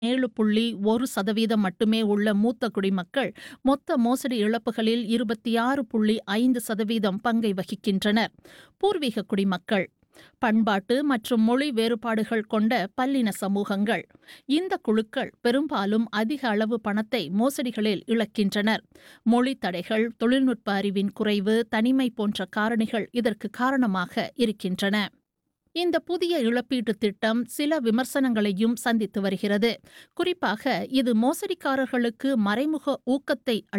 ஏழு புள்ளி ஒரு சதவீதம் மட்டுமே உள்ள மூத்த குடிமக்கள் மொத்த மோசடி இழப்புகளில் இருபத்தி ஆறு புள்ளி ஐந்து சதவீதம் பங்கை வகிக்கின்றனர் பூர்வீக குடிமக்கள் பண்பாட்டு மற்றும் மொழி வேறுபாடுகள் கொண்ட பல்லின சமூகங்கள் இந்த குழுக்கள் பெரும்பாலும் அதிக அளவு பணத்தை மோசடிகளில் இழக்கின்றனர் மொழி தடைகள் தொழில்நுட்ப அறிவின் குறைவு தனிமை போன்ற காரணிகள் இதற்கு காரணமாக இருக்கின்றன இந்த புதிய இழப்பீட்டுத் திட்டம் சில விமர்சனங்களையும் சந்தித்து வருகிறது குறிப்பாக இது மோசடிக்காரர்களுக்கு மறைமுக ஊக்கத்தை